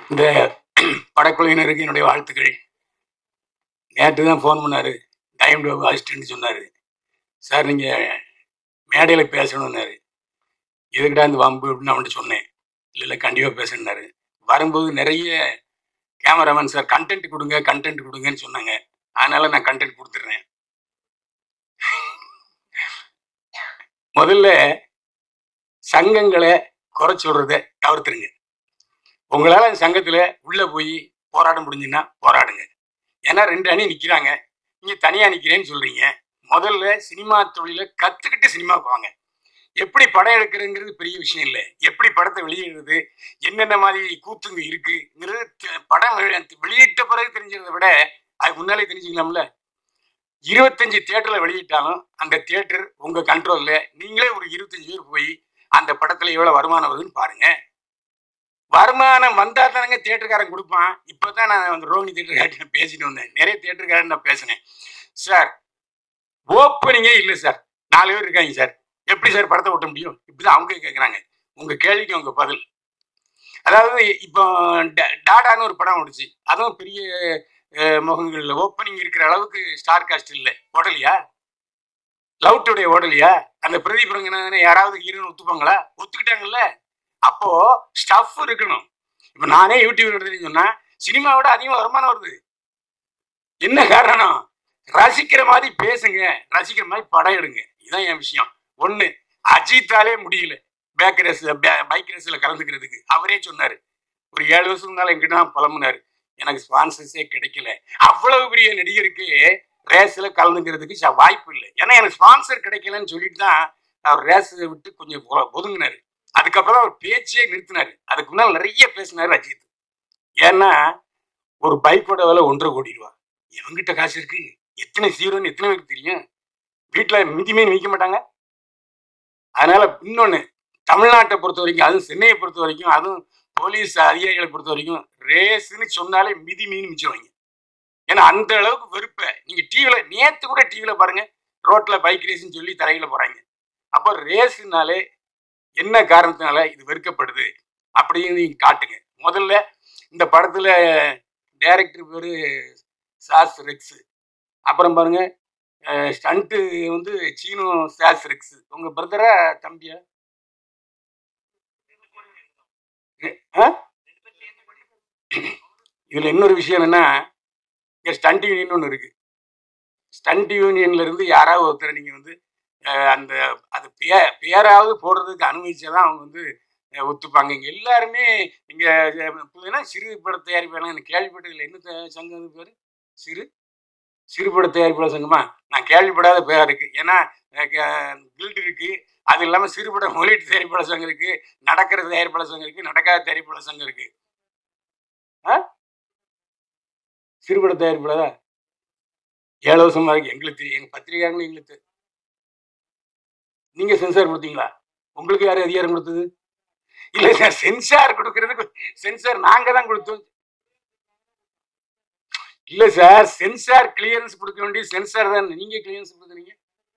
இந்த படக்குழுவினருக்கு என்னுடைய வாழ்த்துக்கள் நேற்று தான் ஃபோன் பண்ணார் டைம் டேபிள் அசிஸ்டன்ட் சொன்னார் சார் நீங்கள் மேடையில் பேசணும்னாரு எதுக்கிட்டா இந்த வம்பு அப்படின்னு அவன்கிட்ட சொன்னேன் இல்லை இல்லை கண்டிப்பாக பேசணுன்னாரு வரும்போது நிறைய கேமராமேன் சார் கண்டென்ட் கொடுங்க கண்டென்ட் கொடுங்கன்னு சொன்னாங்க அதனால நான் கண்டென்ட் கொடுத்துட்றேன் முதல்ல சங்கங்களை குறை சொல்றத தவிர்த்துருங்க உங்களால அந்த சங்கத்துல உள்ள போய் போராட முடிஞ்சுன்னா போராடுங்க ஏன்னா ரெண்டு அணி நிக்கிறாங்க நீங்க தனியா நிக்கிறேன்னு சொல்றீங்க முதல்ல சினிமா தொழில கத்துக்கிட்டு சினிமாவுக்கு வாங்க எப்படி படம் எடுக்கிறதுங்கிறது பெரிய விஷயம் இல்லை எப்படி படத்தை வெளியிடுறது என்னென்ன மாதிரி கூத்துங்க இருக்குங்கிறது தெ- படம் வெளி- வெளியிட்ட பிறகு தெரிஞ்சதை விட அதுக்கு முன்னாலே தெரிஞ்சுக்கலாம்ல இருபத்தஞ்சு தியேட்டர்ல வெளியிட்டாலும் அந்த தியேட்டர் உங்க கண்ட்ரோல்ல நீங்களே ஒரு இருபத்தஞ்சு பேர் போய் அந்த படத்துல எவ்வளவு வருமானம் வருதுன்னு பாருங்க வருமானம் வந்தா தானங்க தியேட்டருக்காரன் கொடுப்பான் இப்பதான் நான் அந்த ரோஹிணி தியேட்டருக்காரன் பேசிட்டு வந்தேன் நிறைய தியேட்டருக்காரன் நான் பேசினேன் சார் ஓப்பனிங்கே இல்லை சார் நாலு பேர் இருக்காங்க சார் எப்படி சார் படத்தை ஓட்ட முடியும் இப்படிதான் அவங்க கேட்குறாங்க உங்க கேள்விக்கு உங்க பதில் அதாவது இப்போ டா- டாடான்னு ஒரு படம் ஓடுச்சு அதுவும் பெரிய அஹ், முகங்கள்ல ஓப்பனிங் இருக்கிற அளவுக்கு ஸ்டார் காஸ்ட் இல்லை ஓடலையா லவ் டுடே ஓடலையா அந்த பிரதீப் ரங்கநாதனை யாராவது ஹீரோன்னு ஒத்துப்பாங்களா ஒத்துக்கிட்டாங்கல்ல அப்போ ஸ்டஃப் இருக்கணும் இப்போ நானே யூடியூப் எடுத்துன்னு சொன்னா சினிமாவோட அதிகமாக வருமானம் வருது என்ன காரணம் ரசிக்கிற மாதிரி பேசுங்க ரசிக்கிற மாதிரி படம் எடுங்க இதான் என் விஷயம் ஒண்ணு அஜித்தாலே முடியல பேக் ரேஸ் பைக் ரேஸ்ல கலந்துக்கிறதுக்கு அவரே சொன்னாரு ஒரு ஏழு வருஷம் இருந்தாலும் என்கிட்ட தான் புலம்புனாரு எனக்கு ஸ்பான்சர்ஸே கிடைக்கல அவ்வளவு பெரிய நடிகருக்கு ரேஸ்ல கலந்துக்கிறதுக்கு ச- வாய்ப்பு இல்லை ஏன்னா எனக்கு ஸ்பான்சர் கிடைக்கலன்னு சொல்லிட்டு தான் அவர் ரேஸ் விட்டு கொஞ்சம் ஒ- ஒதுங்கினாரு அதுக்கப்புறம் தான் அவர் பேச்சே நிறுத்தினாரு அதுக்கு முன்னால் நிறைய பேசினாரு அஜித் ஏன்னா ஒரு பைக்கோட விலை ஒன்றரை கோடி ரூபா எவங்கிட்ட காசு இருக்கு எத்தனை சீரோன்னு எத்தனை பேருக்கு தெரியும் வீட்டில் மிதி மீன் விற்க மாட்டாங்க அதனால இன்னொன்று தமிழ்நாட்டை பொறுத்த வரைக்கும் அதுவும் சென்னையை பொறுத்த வரைக்கும் அதுவும் போலீஸ் அதிகாரிகளை பொறுத்த வரைக்கும் ரேஸ்ன்னு சொன்னாலே மிதி மீன் மிச்சிருவாங்க ஏன்னா அந்த அளவுக்கு வெறுப்பை நீங்க டிவியில நேத்து கூட டிவியில பாருங்க ரோட்ல பைக் ரேஸ்ன்னு சொல்லி தரையில போறாங்க அப்போ ரேஸ்னாலே என்ன காரணத்தினால இது வெறுக்கப்படுது அப்படின்னு நீங்க காட்டுங்க முதல்ல இந்த படத்துல டைரக்டர் பேரு சாஸ் ரெக்ஸ் அப்புறம் பாருங்க ஸ்டண்ட்டு வந்து சீனு சாஸ் ரெக்ஸ் உங்க பிரதரா தம்பியா ஆ? இதுல இன்னொரு விஷயம் என்னன்னா இங்க ஸ்டண்ட் யூனியன் ஒன்று இருக்கு ஸ்டண்ட் யூனியன்ல இருந்து யாராவது ஒருத்தர் நீங்க வந்து அஹ், அந்த அது பே பேராவது போடுறதுக்கு அனுமதிச்சாதான் அவங்க வந்து அஹ், ஒத்துப்பாங்க இங்க எல்லாருமே இங்க அஹ், புதுனா சிறு பட தயாரிப்பாளர் கேள்விப்பட்டதில்லை என்ன த- சங்கம் அது பேரு சிறு சிறுபட தயாரிப்பாளர் சங்கமா நான் கேள்விப்படாத பேரா இருக்கு ஏன்னா கில்டு இருக்கு அது இல்லாம சிறுபட முதலீட்டு தயாரிப்பாளர் சங்கம் இருக்கு நடக்கிற தயாரிப்பாளர் சங்கம் இருக்கு நடக்காத தயாரிப்பாளர் சங்கம் இருக்கு ஆ? சிறுபட தயாரிப்பாளரா ஏழு வருஷமா இருக்கு எங்களுக்கு தெரியும் எங்க பத்திரிகையாளர்களும் எங்களுக்கு தெரியும். நீங்க சென்சார் கொடுத்தீங்களா உங்களுக்கு யாரு அதிகாரம் கொடுத்தது இல்ல சார் சென்சார் கொடுக்கறதுக்கு சென்சார் நாங்க தான் கொடுத்தோம் இல்ல சார் சென்சார் கிளியரன்ஸ் கொடுக்க வேண்டிய சென்சார் தான் நீங்க கிளியரன்ஸ் கொடுக்குறீங்க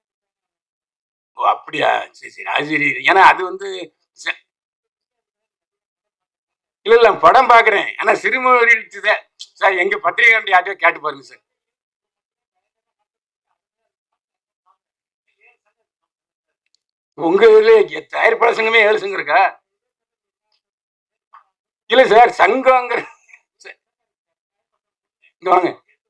ஓ அப்படியா சரி சரி அது சரி ஏன்னா அது வந்து செ- இல்ல இல்ல படம் பாக்குறேன் ஆனா சிறுமுறையில் சார் எங்க பத்திரிகை யார்ட்டையோ கேட்டு பாருங்க சார் உங்க இதுல எ- தயாரிப்பாளர் சங்கமே ஏழு சங்கம் இருக்கா இல்ல சார் சங்கங்கிற ச- இங்க வாங்க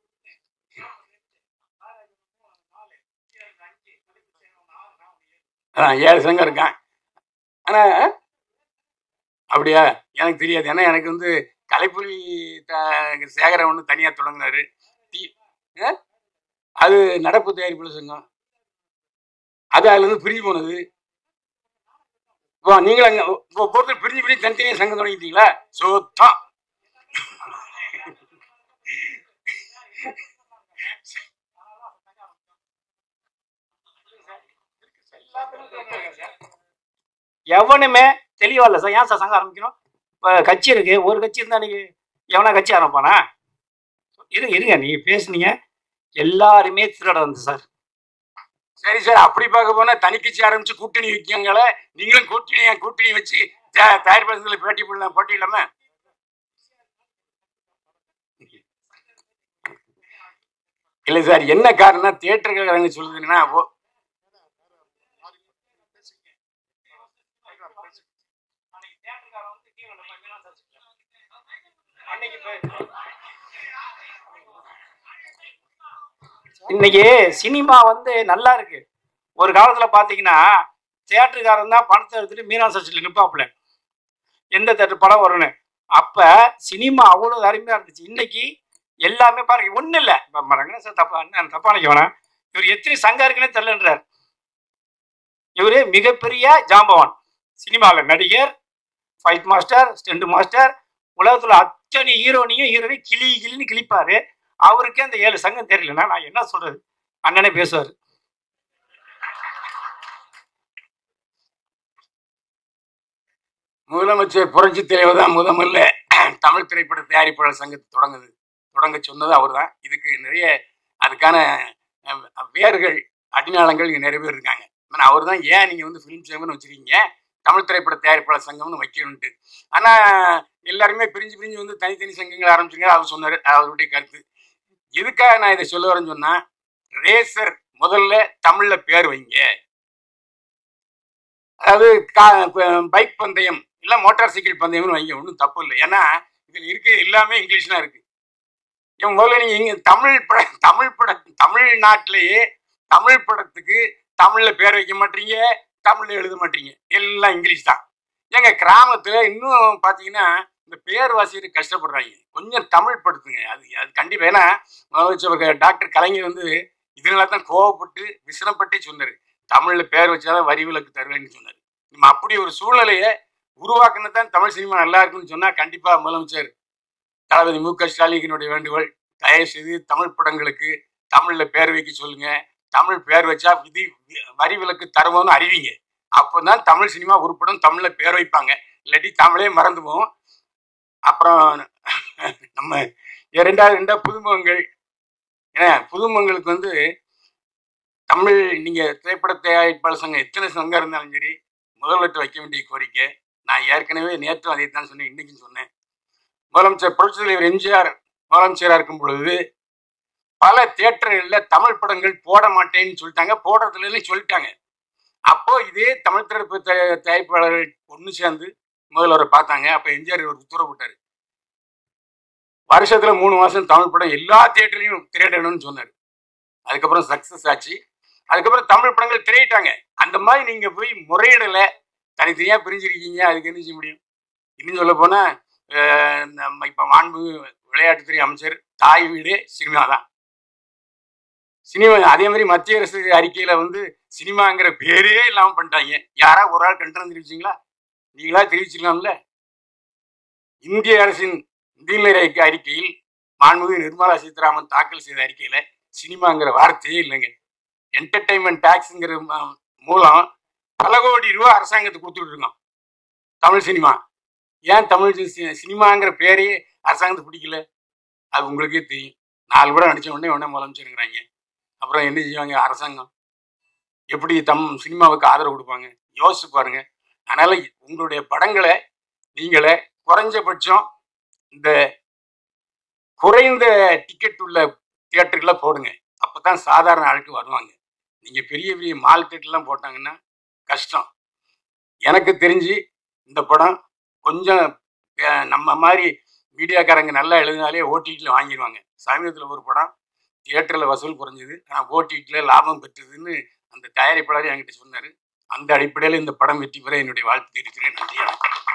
அதான் ஏழு சங்கம் இருக்கான் ஆனா அப்படியா எனக்கு தெரியாது ஏன்னா எனக்கு வந்து கலைப்புலி த- சேகரன் ஒன்று தனியாக தொடங்கினாரு டி ஆ? அது நடப்பு தயாரிப்பாளர் சங்கம் அது அதுல இருந்து பிரிஞ்சு போனது இப்போ நீங்களும் அங்கே ஒருத்தர் பிரிஞ்சு பிரிஞ்சு தனித்தனியாக சங்கம் தொடங்கிட்டீங்களா சுத்தம் எவனுமே தெளிவா இல்லை சார் ஏன் சார் சங்கம் ஆரம்பிக்கணும் இப்போ கட்சி இருக்கு ஒரு கட்சி இருந்தா நீங்க எவனா கட்சி ஆரம்பிப்பானா இருங்க இருங்க நீங்க பேசுனீங்க எல்லாருமே திருட வந்து சார் சரி சார் அப்படி பார்க்க போனா தனிக்கட்சி ஆரம்பிச்சு கூட்டணி வைக்கங்களே நீங்களும் கூட்டணி கூட்டணி வச்சு த- தயாரிப்பாளர்களை பேட்டி பண்ணலாம் போட்டி இல்லாம இல்லை சார் என்ன காரணம் தியேட்டருக்காரங்க சொல்லுதுன்னா ஓ இன்னைக்கு சினிமா வந்து நல்லா இருக்கு ஒரு காலத்துல பாத்தீங்கன்னா தியேட்டருக்காரன் தான் பணத்தை எடுத்துட்டு மீனா சர்ச்சில் நிப்பாப்புல எந்த தேட்டர் படம் வரும்னு அப்ப சினிமா அவ்வளவு அருமையா இருந்துச்சு இன்னைக்கு எல்லாமே பாருங்க ஒண்ணு இல்ல இப்ப ரங்கநாத் சார் தப்பா என்ன தப்பா நினைக்க வேணாம் இவர் எத்தனை சங்கம் இருக்குன்னே தெரியலன்றார் இவரு மிகப்பெரிய ஜாம்பவான் சினிமாவில் நடிகர் ஃபைட் மாஸ்டர் ஸ்டெண்ட் மாஸ்டர் உலகத்துல அத்தனை ஹீரோனையும் ஹீரோவை கிளி கிளின்னு கிழிப்பாரு அவருக்கே அந்த ஏழு சங்கம் தெரியலன்னா நான் என்ன சொல்றது அண்ணனே பேசுவார் முதலமைச்சர் புரட்சி தலைவர் தான் முதல்ல தமிழ் திரைப்பட தயாரிப்பாளர் சங்கத்தை தொடங்குது தொடங்க சொன்னது அவர் தான் இதுக்கு நிறைய அதுக்கான அஹ், வேர்கள் அடிநாளங்கள் இங்கே நிறைய பேர் இருக்காங்க ஆனால் அவர் தான் ஏன் நீங்கள் வந்து ஃபிலிம் சேம்பர்னு வச்சுருக்கீங்க தமிழ் திரைப்பட தயாரிப்பாளர் சங்கம்னு வைக்கணுன்ட்டு ஆனால் எல்லாருமே பிரிஞ்சு பிரிஞ்சு வந்து தனித்தனி சங்கங்கள் ஆரம்பிச்சுங்க அவர் சொன்னார் அவருடைய கருத்து எதுக்காக நான் இதை சொல்ல வரேன்னு சொன்னால் ரேசர் முதல்ல தமிழில் பேர் வைங்க அதாவது கா- பைக் பந்தயம் இல்லை மோட்டார் சைக்கிள் பந்தயம்னு வைங்க ஒன்றும் தப்பு இல்லை ஏன்னா இதில் இருக்க எல்லாமே இங்கிலீஷ் தான் இருக்கு இவன் முதல்ல நீங்கள் இங்கே தமிழ் பட தமிழ் பட தமிழ்நாட்டிலேயே தமிழ் படத்துக்கு தமிழில் பேர் வைக்க மாட்டீங்க தமிழில் எழுத மாட்டீங்க எல்லாம் இங்கிலீஷ் தான் எங்க கிராமத்தில் இன்னும் பார்த்தீங்கன்னா இந்த பேர் வாசிட்டு கஷ்டப்படுறாங்க கொஞ்சம் தமிழ் படுத்துங்க அது அது கண்டிப்பாக ஏன்னா முதலமைச்சர் டாக்டர் கலைஞர் வந்து இதனால தான் கோவப்பட்டு விசனப்பட்டே சொன்னார் தமிழில் பேர் வச்சாதான் வரி விலக்கு தருவேன்னு சொன்னார் நம்ம அப்படி ஒரு சூழ்நிலையை உருவாக்குனது தான் தமிழ் சினிமா நல்லா இருக்குன்னு சொன்னால் கண்டிப்பாக முதலமைச்சர் தளபதி மு க ஸ்டாலினுடைய வேண்டுகோள் தயவு செய்து தமிழ் படங்களுக்கு தமிழில் பேர் வைக்க சொல்லுங்க தமிழ் பேர் வச்சா விதி வி- வரி விலக்கு தருவோம்னு அறிவிங்க அப்போ தான் தமிழ் சினிமா உருப்படும் தமிழில் பேர் வைப்பாங்க இல்லாட்டி தமிழே மறந்து போகும் அப்புறம் நம்ம ரெண்டாவது ரெண்டாவது புதுமுகங்கள் ஏன்னா புதுமுகங்களுக்கு வந்து தமிழ் நீங்கள் திரைப்பட தயாரிப்பாளர் சங்கம் எத்தனை சங்கம் இருந்தாலும் சரி முதல்வர்கிட்ட வைக்க வேண்டிய கோரிக்கை நான் ஏற்கனவே நேற்றும் அதை தான் சொன்னேன் இன்னைக்கும் சொன்னேன் முதலமைச்சர் புரட்சி தலைவர் எம்ஜிஆர் முதலமைச்சராக இருக்கும் பொழுது பல தியேட்டர்களில் தமிழ் படங்கள் போட மாட்டேன்னு சொல்லிட்டாங்க போடுறதுலன்னு சொல்லிட்டாங்க அப்போ இதே தமிழ் திரைப்பட தயா- தயாரிப்பாளர்கள் ஒன்று சேர்ந்து முதல்வரை பார்த்தாங்க அப்போ எம்ஜிஆர் ஒரு உத்தரவு போட்டார் வருஷத்துல மூணு மாசம் தமிழ் படம் எல்லா தியேட்டர்லையும் திரையிடணும்னு சொன்னார் அதுக்கப்புறம் சக்சஸ் ஆச்சு அதுக்கப்புறம் தமிழ் படங்கள் திரையிட்டாங்க அந்த மாதிரி நீங்க போய் முறையிடல தனித்தனியா பிரிஞ்சிருக்கீங்க அதுக்கு என்ன செய்ய முடியும் இன்னும் சொல்ல போனா அஹ், நம்ம இப்ப மாண்பு விளையாட்டுத்துறை அமைச்சர் தாய் வீடு சினிமா தான் சினிமா அதே மாதிரி மத்திய அரசு அறிக்கையில வந்து சினிமாங்கிற பேரே இல்லாம பண்ணிட்டாங்க யாரா ஒரு ஆள் கண்டனம் தெரிவிச்சிங்களா நீங்களா தெரிவிச்சிக்கலாம்ல இந்திய அரசின் நிதிநிலை அறிக்கை- அறிக்கையில் மாண்புமிகு நிர்மலா சீதாராமன் தாக்கல் செய்த அறிக்கையில சினிமாங்கிற வார்த்தையே இல்லைங்க என்டர்டைன்மெண்ட் டாக்ஸுங்கிற மூலம் பல கோடி ரூபா அரசாங்கத்துக்கு கொடுத்துட்டு இருக்கோம் தமிழ் சினிமா ஏன் தமிழ் சி- சினிமாங்கிற பேரையே அரசாங்கத்துக்கு பிடிக்கல அது உங்களுக்கே தெரியும் நாலு படம் நடிச்ச உடனே உடனே முதலமைச்சருங்கிறாங்க அப்புறம் என்ன செய்வாங்க அரசாங்கம் எப்படி தம் சினிமாவுக்கு ஆதரவு கொடுப்பாங்க யோசிச்சு பாருங்க அதனால உங்களுடைய படங்களை நீங்களே குறைஞ்சபட்சம் இந்த குறைந்த டிக்கெட் உள்ள தியேட்டர்ல போடுங்க அப்பதான் சாதாரண ஆளுக்கு வருவாங்க நீங்க பெரிய பெரிய மால் தியேட்டர்லாம் போட்டாங்கன்னா கஷ்டம் எனக்கு தெரிஞ்சு இந்த படம் கொஞ்சம் அஹ், நம்ம மாதிரி மீடியாக்காரங்க நல்லா எழுதினாலே ஓடிடியில் வாங்கிடுவாங்க சமீபத்தில் ஒரு படம் தியேட்டரில் வசூல் குறைஞ்சது ஆனால் ஓடிடியில் லாபம் பெற்றதுன்னு அந்த தயாரிப்பாளர் என்கிட்ட சொன்னார் அந்த அடிப்படையில் இந்த படம் வெற்றி பெற என்னுடைய வாழ்த்து தெரிவிக்கிறேன் நன்றி வணக்கம்